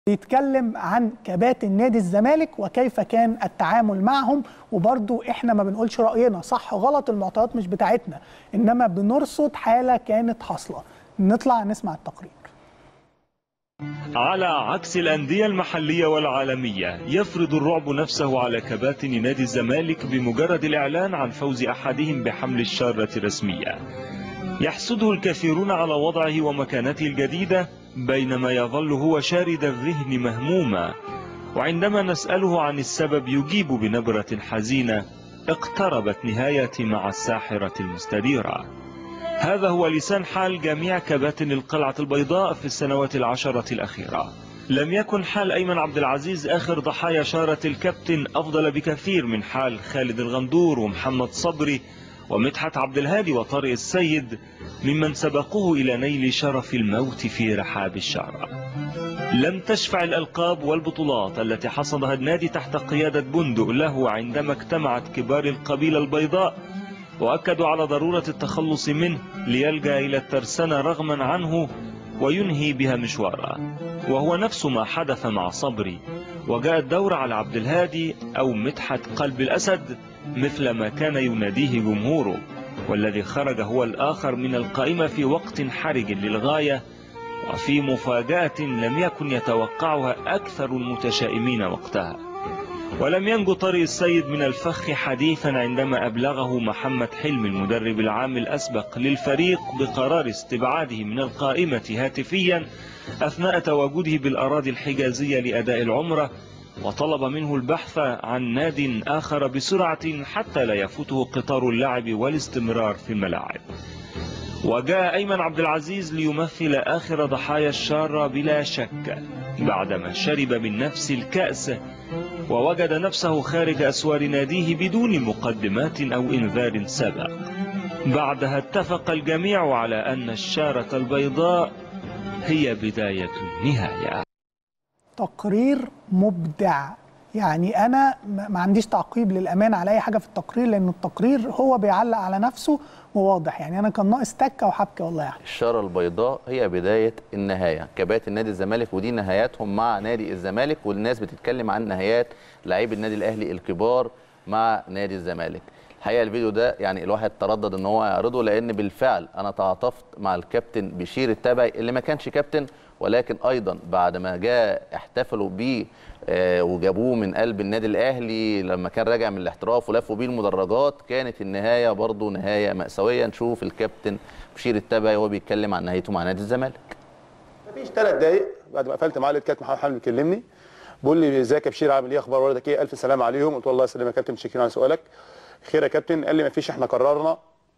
بيتكلم عن كباتن نادي الزمالك وكيف كان التعامل معهم وبرضو احنا ما بنقولش راينا صح غلط المعطيات مش بتاعتنا انما بنرصد حاله كانت حاصله نطلع نسمع التقرير على عكس الأندية المحلية والعالمية يفرض الرعب نفسه على كباتن نادي الزمالك بمجرد الإعلان عن فوز أحدهم بحمل الشارة الرسمية يحسده الكثيرون على وضعه ومكانته الجديدة بينما يظل هو شارد الذهن مهموما وعندما نسأله عن السبب يجيب بنبرة حزينة اقتربت نهايتي مع الساحرة المستديرة هذا هو لسان حال جميع كباتن القلعة البيضاء في السنوات العشرة الأخيرة لم يكن حال أيمن عبد العزيز آخر ضحايا شارة الكابتن أفضل بكثير من حال خالد الغندور ومحمد صبري ومدحت عبد الهادي وطارق السيد ممن سبقوه إلى نيل شرف الموت في رحاب الشارع لم تشفع الألقاب والبطولات التي حصدها النادي تحت قيادة بندق له عندما اجتمعت كبار القبيلة البيضاء وأكدوا على ضرورة التخلص منه ليلجأ إلى الترسانة رغما عنه وينهي بها مشواره وهو نفس ما حدث مع صبري وجاء الدور على عبد الهادي أو مدحت قلب الأسد مثل ما كان يناديه جمهوره والذي خرج هو الآخر من القائمة في وقت حرج للغاية وفي مفاجأة لم يكن يتوقعها أكثر المتشائمين وقتها ولم ينجو طارق السيد من الفخ حديثا عندما أبلغه محمد حلمي المدرب العام الأسبق للفريق بقرار استبعاده من القائمة هاتفيا أثناء تواجده بالأراضي الحجازية لأداء العمرة وطلب منه البحث عن ناد آخر بسرعة حتى لا يفوته قطار اللعب والاستمرار في الملاعب وجاء أيمن عبد العزيز ليمثل آخر ضحايا الشارة بلا شك بعدما شرب من نفس الكأس ووجد نفسه خارج أسوار ناديه بدون مقدمات أو إنذار سبق بعدها اتفق الجميع على أن الشارة البيضاء هي بداية النهاية تقرير مبدع يعني انا ما عنديش تعقيب للامانه على اي حاجه في التقرير لان التقرير هو بيعلق على نفسه وواضح يعني انا كان ناقص تكه وحبكه والله يعني الشارة البيضاء هي بداية النهاية كباتن نادي الزمالك ودي نهاياتهم مع نادي الزمالك والناس بتتكلم عن نهايات لاعبي النادي الأهلي الكبار مع نادي الزمالك الحقيقة الفيديو ده يعني الواحد تردد ان هو يعرضه لان بالفعل انا تعاطفت مع الكابتن بشير التبعي اللي ما كانش كابتن ولكن ايضا بعد ما جاء احتفلوا بيه آه وجابوه من قلب النادي الاهلي لما كان راجع من الاحتراف ولفوا بيه المدرجات كانت النهايه برضه نهايه ماساويه نشوف الكابتن بشير التبعي وهو بيتكلم عن نهايته مع نادي الزمالك مفيش ثلاث دقايق بعد ما قفلت معاه لقيت كابتن محمد حامد بيكلمني بيقول لي ازيك يا بشير عامل ايه اخبار ولدك ايه الف سلام عليهم قلت له الله يسلمك يا كابتن متشكرين على سؤالك خير يا كابتن قال لي مفيش احنا قررنا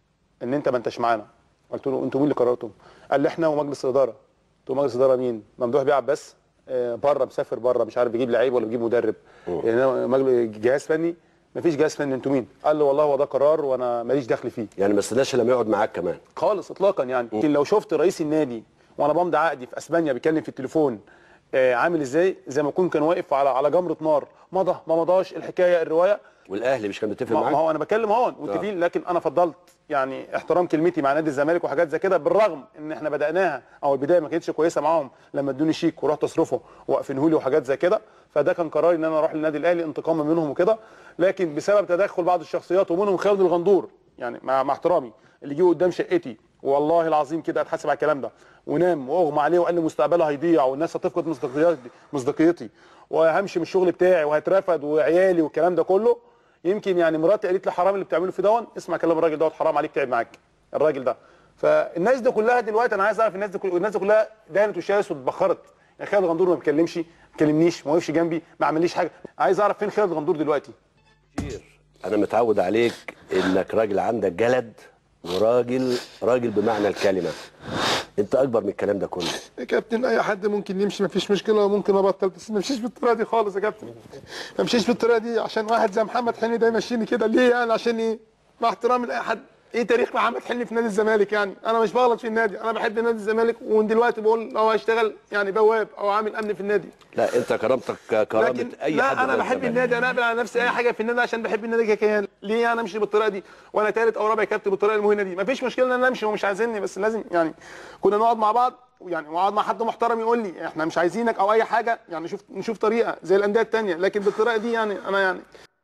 ان انت ما انتش معانا قلت له انتوا مين اللي قررتم قال لي احنا ومجلس الاداره قلت له مجلس الاداره مين ممدوح بيه عباس آه بره مسافر بره مش عارف بيجيب لعيب ولا بيجيب مدرب يعني مجلس جهاز فني مفيش جهاز فني انتوا مين قال له والله هو ده قرار وانا ماليش دخل فيه يعني ما استناش لما يقعد معاك كمان خالص اطلاقا يعني لكن لو شفت رئيس النادي وانا بمضي عقدي في اسبانيا بيتكلم في التليفون آه عامل ازاي زي ما يكون كان واقف على على جمره نار مضى ما مضاش الحكايه الروايه والاهلي مش كان متفق ما معاك ما هو انا بتكلم اهو متفقين لكن انا فضلت يعني احترام كلمتي مع نادي الزمالك وحاجات زي كده بالرغم ان احنا بداناها او البدايه ما كانتش كويسه معاهم لما ادوني شيك ورحت اصرفه وقفنه لي وحاجات زي كده فده كان قراري ان انا اروح للنادي الاهلي انتقاما منهم وكده لكن بسبب تدخل بعض الشخصيات ومنهم خالد الغندور يعني مع, مع احترامي اللي جه قدام شقتي والله العظيم كده اتحاسب على الكلام ده ونام واغمى عليه وقال لي مستقبله هيضيع والناس هتفقد مصداقيتي مصداقيتي وهمشي من الشغل بتاعي وهترفد وعيالي والكلام ده كله يمكن يعني مراتي قالت لي حرام اللي بتعمله في دون اسمع كلام الراجل دوت حرام عليك تعب معاك الراجل ده فالناس دي كلها دلوقتي انا عايز اعرف الناس دي كل... الناس دي كلها دهنت وشاست واتبخرت يعني خالد غندور ما بيكلمش ما كلمنيش ما وقفش جنبي ما عمليش حاجه عايز اعرف فين خالد غندور دلوقتي انا متعود عليك انك راجل عندك جلد وراجل راجل بمعنى الكلمه انت اكبر من الكلام ده كله يا كابتن اي حد ممكن يمشي مفيش مشكله ممكن ابطل بس ما امشيش بالطريقه دي خالص يا كابتن ما امشيش بالطريقه دي عشان واحد زي محمد حلمي ده يمشيني كده ليه يعني عشان ايه مع احترامي لاي حد ايه تاريخ محمد حلمي في نادي الزمالك يعني انا مش بغلط في النادي انا بحب نادي الزمالك ومن دلوقتي بقول لو هشتغل يعني بواب او عامل امن في النادي لا انت كرامتك كرامه لكن اي لا حد انا في بحب الزمالك. النادي انا اقبل على نفسي اي حاجه في النادي عشان بحب النادي ككيان ليه انا امشي بالطريقه دي وانا ثالث او رابع كابتن بالطريقه المهينه دي مفيش مشكله ان انا امشي ومش عايزيني بس لازم يعني كنا نقعد مع بعض يعني واقعد مع حد محترم يقول لي احنا مش عايزينك او اي حاجه يعني نشوف نشوف طريقه زي الانديه الثانيه لكن بالطريقه دي يعني انا يعني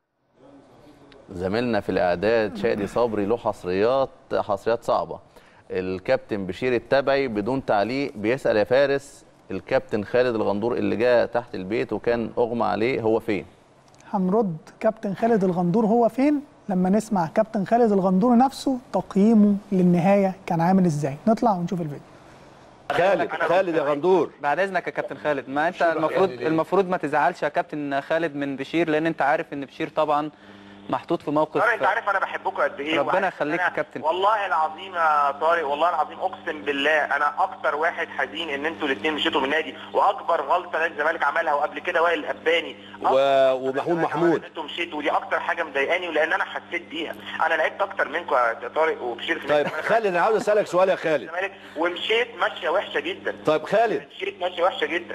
زميلنا في الاعداد شادي صبري له حصريات حصريات صعبه الكابتن بشير التبعي بدون تعليق بيسال يا فارس الكابتن خالد الغندور اللي جاء تحت البيت وكان اغمى عليه هو فين هنرد كابتن خالد الغندور هو فين لما نسمع كابتن خالد الغندور نفسه تقييمه للنهايه كان عامل ازاي نطلع ونشوف الفيديو خالد خالد يا غندور بعد اذنك يا كابتن خالد ما انت المفروض المفروض ما تزعلش يا كابتن خالد من بشير لان انت عارف ان بشير طبعا محطوط في موقف طارق انت عارف انا بحبكم قد ايه ربنا وعارف يخليك إن يا أنا- كابتن. والله العظيم يا طارق والله العظيم اقسم بالله انا اكتر واحد حزين ان انتوا الاثنين مشيتوا من النادي واكبر غلطه نادي الزمالك عملها وقبل كده وائل الاباني و- أكتر غلطة ومحمود الزمالك عملها محمود. ان انتوا مشيتوا ودي اكتر حاجه مضايقاني ولان انا حسيت بيها انا لعبت اكتر منكم يا طارق وبشير في نادي طيب الزمالك. خالد انا عاوز اسالك سؤال يا خالد الزمالك ومشيت ماشيه وحشه جدا طيب خالد مشيت ماشيه وحشه جدا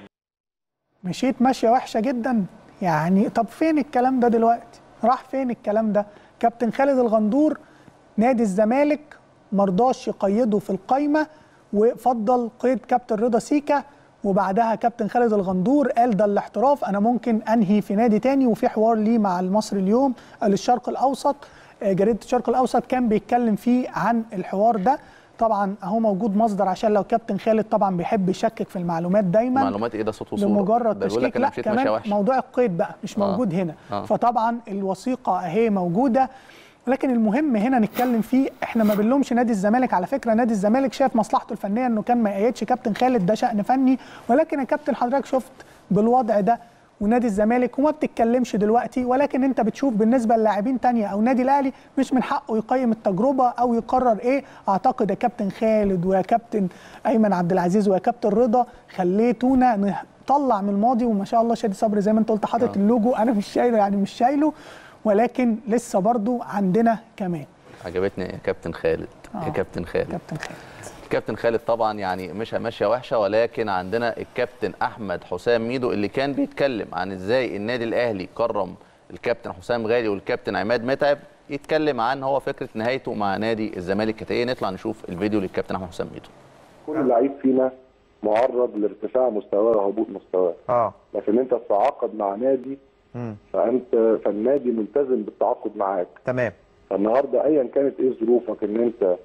مشيت ماشيه وحشه جدا يعني طب فين الكلام ده دلوقتي راح فين الكلام ده كابتن خالد الغندور نادي الزمالك مرضاش يقيده في القايمه وفضل قيد كابتن رضا سيكا وبعدها كابتن خالد الغندور قال ده الاحتراف انا ممكن انهي في نادي تاني وفي حوار ليه مع المصري اليوم الشرق الاوسط آه، جريده الشرق الاوسط كان بيتكلم فيه عن الحوار ده طبعا اهو موجود مصدر عشان لو كابتن خالد طبعا بيحب يشكك في المعلومات دايما معلومات ايه ده صوت وصوره لمجرد ده بيقول لك تشكيك انا لا مشيت ماشيه كمان وحشه موضوع القيد بقى مش آه. موجود هنا آه. فطبعا الوثيقه اهي موجوده لكن المهم هنا نتكلم فيه احنا ما بنلومش نادي الزمالك على فكره نادي الزمالك شاف مصلحته الفنيه انه كان ما يأيدش كابتن خالد ده شأن فني ولكن يا كابتن حضرتك شفت بالوضع ده ونادي الزمالك وما بتتكلمش دلوقتي ولكن انت بتشوف بالنسبه للاعبين تانية او نادي الاهلي مش من حقه يقيم التجربه او يقرر ايه اعتقد يا كابتن خالد ويا كابتن ايمن عبد العزيز ويا كابتن رضا خليتونا نطلع من الماضي وما شاء الله شادي صبري زي ما انت قلت حاطط اللوجو انا مش شايله يعني مش شايله ولكن لسه برضو عندنا كمان عجبتني يا كابتن خالد يا آه. كابتن خالد كابتن خالد الكابتن خالد طبعا يعني مش ماشيه وحشه ولكن عندنا الكابتن احمد حسام ميدو اللي كان بيتكلم عن ازاي النادي الاهلي كرم الكابتن حسام غالي والكابتن عماد متعب يتكلم عن هو فكره نهايته مع نادي الزمالك كانت ايه نطلع نشوف الفيديو للكابتن احمد حسام ميدو كل لعيب فينا معرض لارتفاع مستواه وهبوط مستواه اه لكن انت تتعاقد مع نادي مم. فانت فالنادي ملتزم بالتعاقد معاك تمام فالنهارده ايا كانت ايه ظروفك ان انت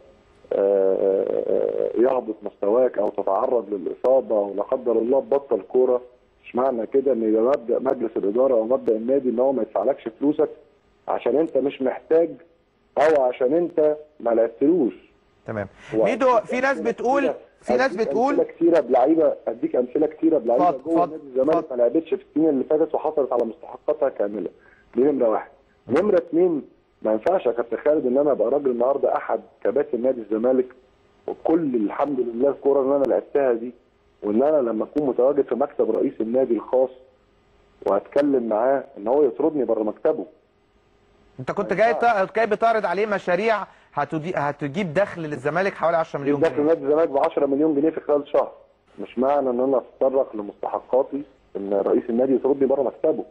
آه، آه، يهبط مستواك او تتعرض للاصابه ولا قدر الله تبطل كوره مش معنى كده ان يبقى مبدا مجلس الاداره او مبدا النادي ان هو ما يدفعلكش فلوسك عشان انت مش محتاج او عشان انت ما لعبتلوش تمام هو ميدو أديك في ناس أمثلة بتقول كتيرة- في ناس أديك بتقول امثله كتيره بلعيبه اديك امثله كتيره بلعيبه اتفضل، جوه اتفضل، نادي الزمالك اتفضل. ما لعبتش في السنين اللي فاتت وحصلت على مستحقاتها كامله دي نمره واحد نمره اثنين ما ينفعش يا كابتن خالد ان انا ابقى راجل النهارده احد كباتن نادي الزمالك وكل الحمد لله الكوره اللي انا لعبتها دي وان انا لما اكون متواجد في مكتب رئيس النادي الخاص واتكلم معاه ان هو يطردني بره مكتبه انت كنت جاي ت- جاي بتعرض عليه مشاريع هتدي... هتجيب دخل للزمالك حوالي 10 مليون داخل جنيه نادي الزمالك ب 10 مليون جنيه في خلال شهر مش معنى ان انا اتطرق لمستحقاتي ان رئيس النادي يطردني بره مكتبه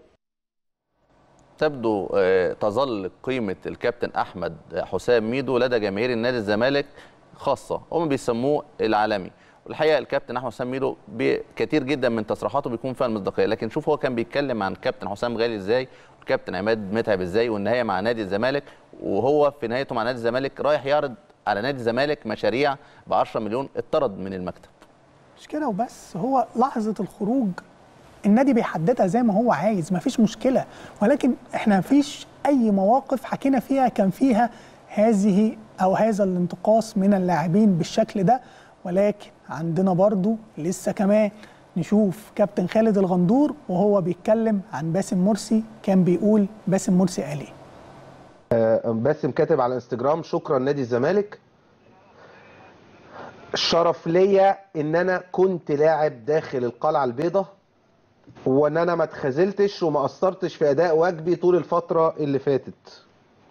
تبدو آه، تظل قيمه الكابتن احمد حسام ميدو لدى جماهير النادي الزمالك خاصه هم بيسموه العالمي والحقيقه الكابتن احمد حسام ميدو بي- كتير جدا من تصريحاته بيكون فيها المصداقيه لكن شوف هو كان بيتكلم عن كابتن حسام غالي ازاي والكابتن عماد متعب ازاي والنهايه مع نادي الزمالك وهو في نهايته مع نادي الزمالك رايح يعرض على نادي الزمالك مشاريع ب 10 مليون اتطرد من المكتب مش كده وبس هو لحظه الخروج النادي بيحددها زي ما هو عايز مفيش مشكله ولكن احنا مفيش اي مواقف حكينا فيها كان فيها هذه او هذا الانتقاص من اللاعبين بالشكل ده ولكن عندنا برضو لسه كمان نشوف كابتن خالد الغندور وهو بيتكلم عن باسم مرسي كان بيقول باسم مرسي قال ايه باسم كاتب على انستجرام شكرا نادي الزمالك الشرف ليا ان انا كنت لاعب داخل القلعه البيضاء وان انا ما اتخاذلتش وما قصرتش في اداء واجبي طول الفتره اللي فاتت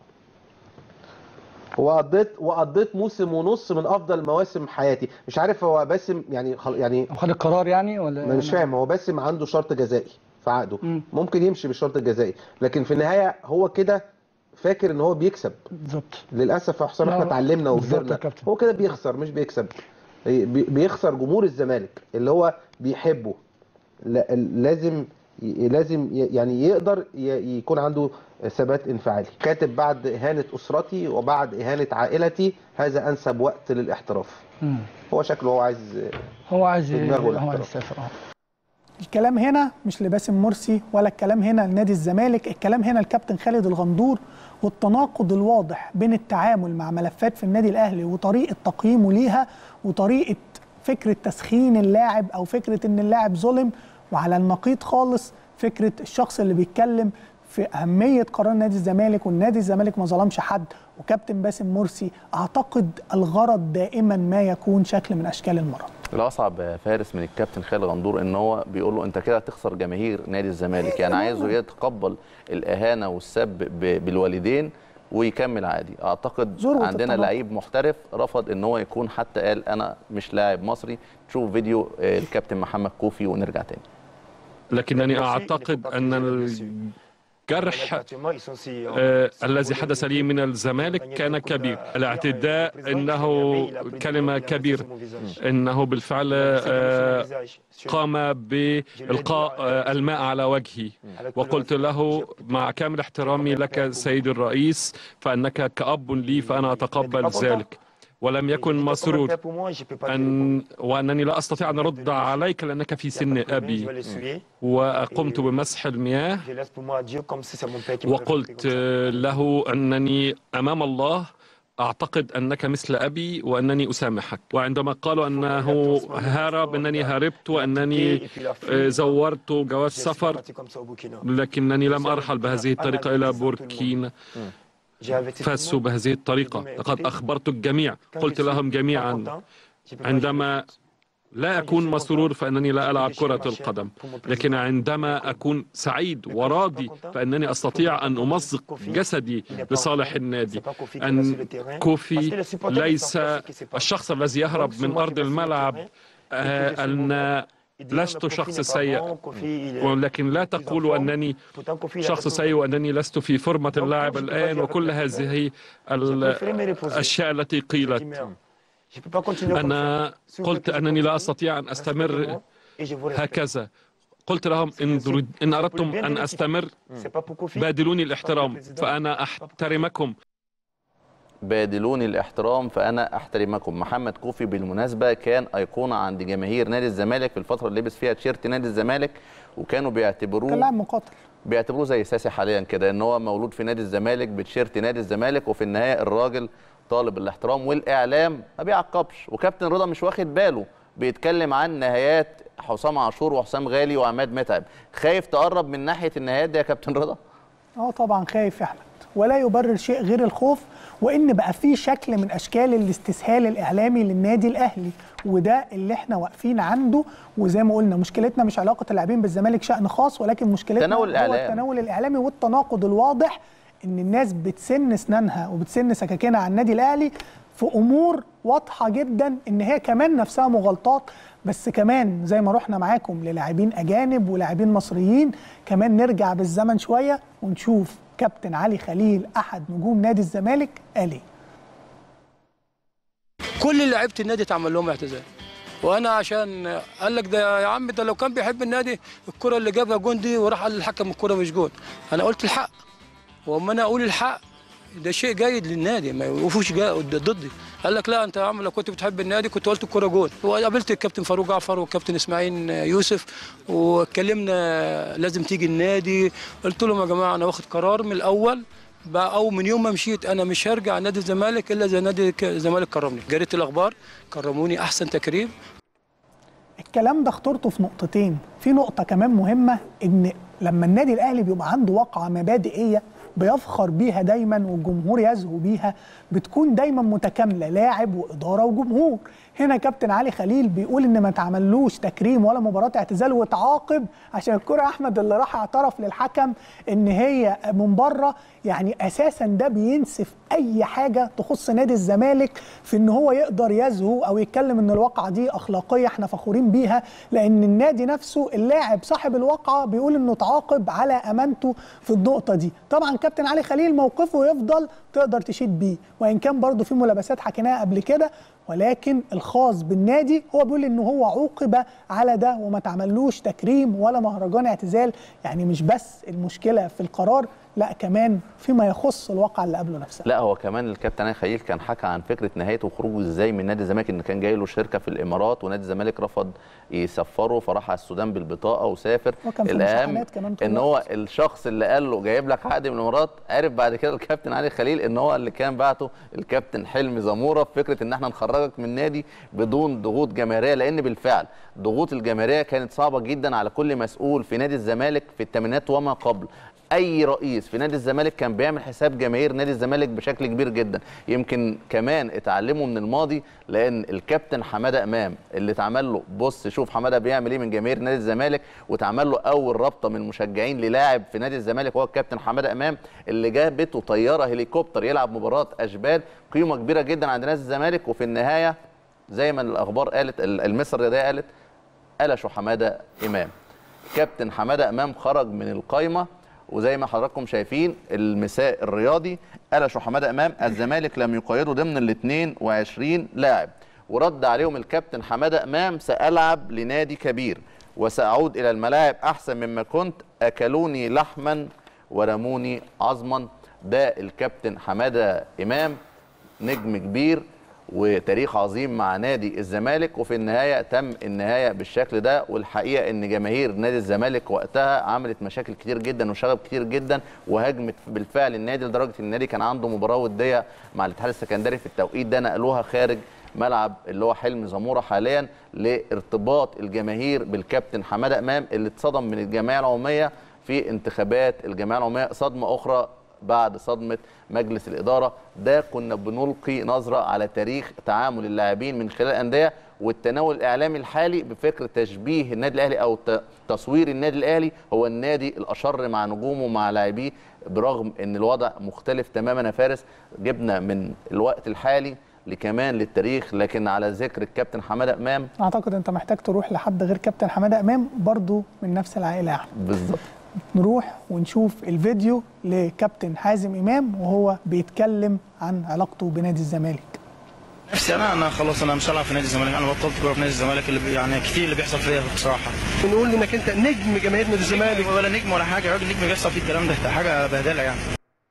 وقضيت وقضيت موسم ونص من افضل مواسم حياتي مش عارف هو باسم يعني خل... يعني خد القرار يعني ولا ما مش فاهم هو باسم عنده شرط جزائي في عقده مم. ممكن يمشي بالشرط الجزائي لكن في النهايه هو كده فاكر ان هو بيكسب بالظبط للاسف يا حسام لا، احنا لا. اتعلمنا بالظبط يا وكبرنا كابتن. هو كده بيخسر مش بيكسب بي- بيخسر جمهور الزمالك اللي هو بيحبه لا- لازم ي- لازم ي- يعني يقدر ي- يكون عنده ثبات انفعالي كاتب بعد إهانة أسرتي وبعد إهانة عائلتي هذا أنسب وقت للاحتراف مم. هو شكله هو عايز هو عايز في دماغه هو الاحتراف. عايز يسافر اه الكلام هنا مش لباسم مرسي ولا الكلام هنا لنادي الزمالك الكلام هنا الكابتن خالد الغندور والتناقض الواضح بين التعامل مع ملفات في النادي الاهلي وطريقه تقييمه ليها وطريقه فكره تسخين اللاعب او فكره ان اللاعب ظلم وعلى النقيض خالص فكره الشخص اللي بيتكلم في اهميه قرار نادي الزمالك والنادي الزمالك ما ظلمش حد وكابتن باسم مرسي اعتقد الغرض دائما ما يكون شكل من اشكال المرض الاصعب يا فارس من الكابتن خالد غندور ان هو بيقول له انت كده هتخسر جماهير نادي الزمالك يعني عايزه يتقبل الاهانه والسب ب- بالوالدين ويكمل عادي اعتقد ذروة عندنا التناقض. لعيب محترف رفض ان هو يكون حتى قال انا مش لاعب مصري تشوف فيديو آه، الكابتن محمد كوفي ونرجع تاني لكنني أعتقد أن الجرح آه، الذي حدث لي من الزمالك كان كبير الاعتداء إنه كلمة كبيرة إنه بالفعل آه، قام بإلقاء آه، الماء على وجهي وقلت له مع كامل احترامي لك سيد الرئيس فأنك كأب لي فأنا أتقبل ذلك ولم يكن مسرور أن وأنني لا أستطيع أن أرد عليك لأنك في سن أبي وقمت بمسح المياه وقلت له أنني أمام الله أعتقد أنك مثل أبي وأنني أسامحك وعندما قالوا أنه هرب أنني هربت وأنني آه، زورت جواز سفر لكنني لم أرحل بهذه الطريقة إلى بوركينا فاسو بهذه الطريقة لقد أخبرت الجميع قلت لهم جميعا عندما لا أكون مسرور فإنني لا ألعب كرة القدم لكن عندما أكون سعيد وراضي فإنني أستطيع أن أمزق جسدي لصالح النادي أن كوفي ليس الشخص الذي يهرب من أرض الملعب آه، أن لست شخص سيء ولكن لا تقولوا أنني شخص سيء وأنني لست في فورمة اللاعب الآن وكل هذه الأشياء التي قيلت أنا قلت أنني لا أستطيع أن أستمر هكذا قلت لهم إن, درد- إن أردتم أن أستمر بادلوني الاحترام فأنا أحترمكم بادلوني الاحترام فانا احترمكم محمد كوفي بالمناسبه كان ايقونه عند جماهير نادي الزمالك في الفتره اللي لبس فيها تيشيرت نادي الزمالك وكانوا بيعتبروه كان لاعب مقاتل بيعتبروه زي ساسي حاليا كده ان هو مولود في نادي الزمالك بتيشيرت نادي الزمالك وفي النهايه الراجل طالب الاحترام والاعلام ما بيعقبش وكابتن رضا مش واخد باله بيتكلم عن نهايات حسام عاشور وحسام غالي وعماد متعب خايف تقرب من ناحيه النهايات دي يا كابتن رضا اه طبعا خايف يا احمد ولا يبرر شيء غير الخوف وان بقى في شكل من اشكال الاستسهال الاعلامي للنادي الاهلي وده اللي احنا واقفين عنده وزي ما قلنا مشكلتنا مش علاقه اللاعبين بالزمالك شان خاص ولكن مشكلتنا تناول هو الإعلام. التناول الاعلامي والتناقض الواضح ان الناس بتسن اسنانها وبتسن سكاكينها على النادي الاهلي في امور واضحه جدا ان هي كمان نفسها مغالطات بس كمان زي ما رحنا معاكم للاعبين اجانب ولاعبين مصريين كمان نرجع بالزمن شويه ونشوف كابتن علي خليل احد نجوم نادي الزمالك قال ايه كل لعيبه النادي اتعمل لهم اعتزال وانا عشان قال لك ده يا عم ده لو كان بيحب النادي الكره اللي جابها جون دي وراح قال للحكم الكره مش جون انا قلت الحق واما انا اقول الحق ده شيء جيد للنادي ما يوقفوش جا- ضدي قال لك لا انت يا عم لو كنت بتحب النادي كنت قلت الكره جون وقابلت الكابتن فاروق جعفر والكابتن اسماعيل يوسف واتكلمنا لازم تيجي النادي قلت لهم يا جماعه انا واخد قرار من الاول بقى او من يوم ما مشيت انا مش هرجع نادي الزمالك الا زي نادي ك- الزمالك كرمني جريت الاخبار كرموني احسن تكريم الكلام ده اخترته في نقطتين في نقطة كمان مهمة ان لما النادي الاهلي بيبقى عنده واقعة مبادئية بيفخر بيها دايما والجمهور يزهو بيها بتكون دايما متكاملة لاعب وإدارة وجمهور هنا كابتن علي خليل بيقول ان ما تعملوش تكريم ولا مباراة اعتزال وتعاقب عشان الكرة احمد اللي راح اعترف للحكم ان هي من بره يعني اساسا ده بينسف اي حاجة تخص نادي الزمالك في ان هو يقدر يزهو او يتكلم ان الواقعة دي اخلاقية احنا فخورين بيها لان النادي نفسه اللاعب صاحب الواقعة بيقول انه تعاقب على امانته في النقطة دي طبعا كابتن علي خليل موقفه يفضل تقدر تشيد بيه وان كان برضه في ملابسات حكيناها قبل كده ولكن الخاص بالنادي هو بيقول ان هو عوقب على ده وما تعملوش تكريم ولا مهرجان اعتزال يعني مش بس المشكله في القرار لا كمان فيما يخص الواقع اللي قبله نفسها لا هو كمان الكابتن علي خليل كان حكى عن فكره نهايته وخروجه ازاي من نادي الزمالك ان كان جاي له شركه في الامارات ونادي الزمالك رفض يسفره فراح على السودان بالبطاقه وسافر وكان في الاهم مشاحنات كمان طول ان هو الشخص اللي قال له جايب لك عقد من الامارات عرف بعد كده الكابتن علي خليل ان هو اللي كان بعته الكابتن حلمي زموره في فكره ان احنا نخرجك من نادي بدون ضغوط جماهيريه لان بالفعل ضغوط الجماهيريه كانت صعبه جدا على كل مسؤول في نادي الزمالك في الثمانينات وما قبل اي رئيس في نادي الزمالك كان بيعمل حساب جماهير نادي الزمالك بشكل كبير جدا يمكن كمان اتعلموا من الماضي لان الكابتن حماده امام اللي اتعمل له بص شوف حماده بيعمل ايه من جماهير نادي الزمالك واتعمل له اول رابطه من مشجعين للاعب في نادي الزمالك هو الكابتن حماده امام اللي جابته طياره هليكوبتر يلعب مباراه اشبال قيمه كبيره جدا عند نادي الزمالك وفي النهايه زي ما الاخبار قالت المصر الرياضيه قالت قلشوا حماده امام كابتن حماده امام خرج من القايمه وزي ما حضراتكم شايفين المساء الرياضي قلشوا حماده امام الزمالك لم يقيده ضمن ال 22 لاعب ورد عليهم الكابتن حماده امام سالعب لنادي كبير وساعود الى الملاعب احسن مما كنت اكلوني لحما ورموني عظما ده الكابتن حماده امام نجم كبير وتاريخ عظيم مع نادي الزمالك وفي النهايه تم النهايه بالشكل ده والحقيقه ان جماهير نادي الزمالك وقتها عملت مشاكل كتير جدا وشغب كتير جدا وهاجمت بالفعل النادي لدرجه ان النادي كان عنده مباراه وديه مع الاتحاد السكندري في التوقيت ده نقلوها خارج ملعب اللي هو حلم زموره حاليا لارتباط الجماهير بالكابتن حماده امام اللي اتصدم من الجمعيه العموميه في انتخابات الجمعيه العموميه صدمه اخرى بعد صدمه مجلس الاداره ده كنا بنلقي نظره على تاريخ تعامل اللاعبين من خلال الانديه والتناول الاعلامي الحالي بفكر تشبيه النادي الاهلي او تصوير النادي الاهلي هو النادي الاشر مع نجومه ومع لاعبيه برغم ان الوضع مختلف تماما يا فارس جبنا من الوقت الحالي لكمان للتاريخ لكن على ذكر الكابتن حماده امام اعتقد انت محتاج تروح لحد غير كابتن حماده امام برضو من نفس العائله يعني بالظبط نروح ونشوف الفيديو لكابتن حازم امام وهو بيتكلم عن علاقته بنادي الزمالك نفسي انا انا خلاص انا مش هلعب في نادي الزمالك انا بطلت كوره في نادي الزمالك اللي بي- يعني كتير اللي بيحصل فيا بصراحه بنقول انك انت نجم جماهير نادي الزمالك ولا نجم ولا حاجه راجل نجم بيحصل فيه الكلام ده حاجه بهدله يعني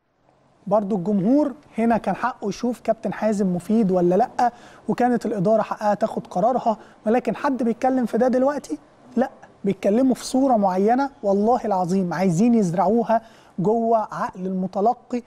برضو الجمهور هنا كان حقه يشوف كابتن حازم مفيد ولا لا وكانت الاداره حقها تاخد قرارها ولكن حد بيتكلم في ده دلوقتي لا بيتكلموا في صوره معينه والله العظيم عايزين يزرعوها جوه عقل المتلقي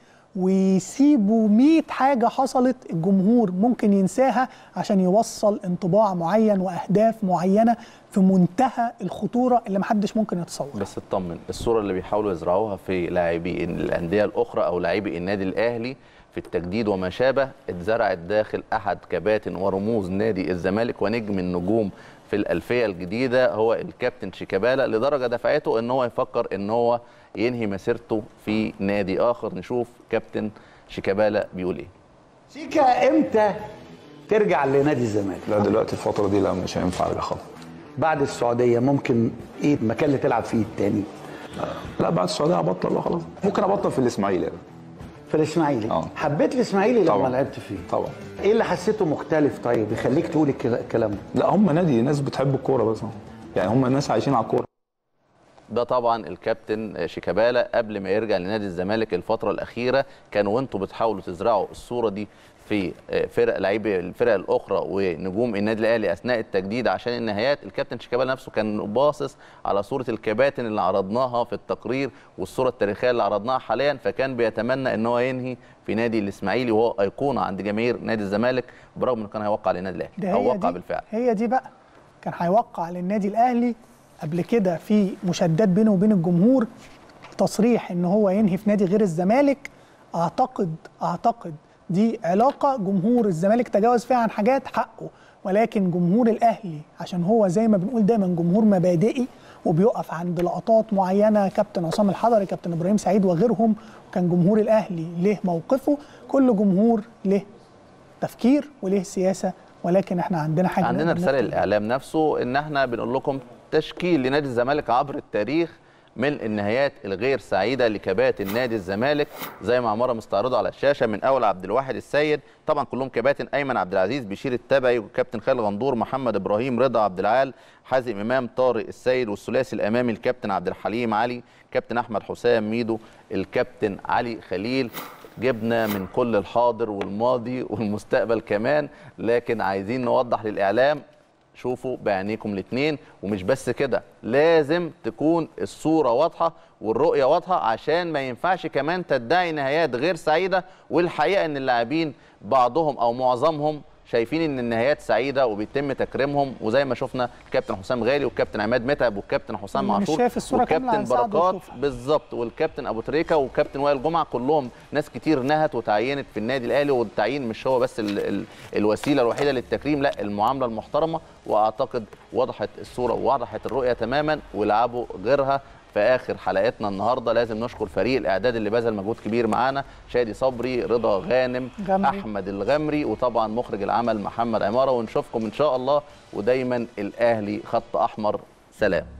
ويسيبوا 100 حاجه حصلت الجمهور ممكن ينساها عشان يوصل انطباع معين واهداف معينه في منتهى الخطوره اللي محدش ممكن يتصور بس اطمن الصوره اللي بيحاولوا يزرعوها في لاعبي الانديه الاخرى او لاعبي النادي الاهلي في التجديد وما شابه اتزرعت داخل احد كباتن ورموز نادي الزمالك ونجم النجوم في الالفيه الجديده هو الكابتن شيكابالا لدرجه دفعته ان هو يفكر ان هو ينهي مسيرته في نادي اخر نشوف كابتن شيكابالا بيقول ايه شيكا امتى ترجع لنادي الزمالك لا دلوقتي الفترة دي لا مش هينفع ارجع خالص بعد السعوديه ممكن ايه المكان اللي تلعب فيه التاني لا بعد السعودية هبطل بقى خلاص ممكن ابطل في الاسماعيلي يعني. في الاسماعيلي اه حبيت الاسماعيلي لما طبعاً. لعبت فيه طبعا ايه اللي حسيته مختلف طيب يخليك تقول الكلا- الكلام ده لا هم نادي ناس بتحب الكورة بس يعني هم ناس عايشين على الكورة ده طبعا الكابتن شيكابالا قبل ما يرجع لنادي الزمالك الفتره الاخيره كان وانتم بتحاولوا تزرعوا الصوره دي في فرق لعيبه الفرق الاخرى ونجوم النادي الاهلي اثناء التجديد عشان النهايات الكابتن شيكابالا نفسه كان باصص على صوره الكباتن اللي عرضناها في التقرير والصوره التاريخيه اللي عرضناها حاليا فكان بيتمنى ان هو ينهي في نادي الاسماعيلي وهو ايقونه عند جماهير نادي الزمالك برغم انه كان هيوقع للنادي ده الاهلي او هي وقع دي بالفعل هي دي بقى كان هيوقع للنادي الاهلي قبل كده في مشادات بينه وبين الجمهور تصريح ان هو ينهي في نادي غير الزمالك اعتقد اعتقد دي علاقه جمهور الزمالك تجاوز فيها عن حاجات حقه ولكن جمهور الاهلي عشان هو زي ما بنقول دايما جمهور مبادئي وبيقف عند لقطات معينه كابتن عصام الحضري كابتن ابراهيم سعيد وغيرهم وكان جمهور الاهلي له موقفه كل جمهور له تفكير وله سياسه ولكن احنا عندنا حاجه عندنا نقدر رساله نقول للاعلام نفسه ان احنا بنقول لكم تشكيل لنادي الزمالك عبر التاريخ من النهايات الغير سعيده لكباتن نادي الزمالك زي ما عماره مستعرضه على الشاشه من اول عبد الواحد السيد طبعا كلهم كباتن ايمن عبد العزيز بشير التبعي وكابتن خالد غندور محمد ابراهيم رضا عبد العال حازم امام طارق السيد والثلاثي الامامي الكابتن عبد الحليم علي كابتن احمد حسام ميدو الكابتن علي خليل جبنا من كل الحاضر والماضي والمستقبل كمان لكن عايزين نوضح للاعلام شوفوا بعينيكم الاثنين ومش بس كده لازم تكون الصوره واضحه والرؤيه واضحه عشان ما ينفعش كمان تدعي نهايات غير سعيده والحقيقه ان اللاعبين بعضهم او معظمهم شايفين ان النهايات سعيده وبيتم تكريمهم وزي ما شفنا الكابتن حسام غالي والكابتن عماد متعب والكابتن حسام اللي مش معشور شايف الصورة كاملة والكابتن هنساعده بركات يشوفها. بالظبط والكابتن ابو تريكه والكابتن وائل جمعه كلهم ناس كتير نهت وتعينت في النادي الاهلي والتعيين مش هو بس ال ال الوسيله الوحيده للتكريم لا المعامله المحترمه واعتقد وضحت الصوره ووضحت الرؤيه تماما ولعبوا غيرها في اخر حلقتنا النهارده لازم نشكر فريق الاعداد اللي بذل مجهود كبير معانا شادي صبري رضا غانم غمري. احمد الغمري وطبعا مخرج العمل محمد عماره ونشوفكم ان شاء الله ودايما الاهلي خط احمر سلام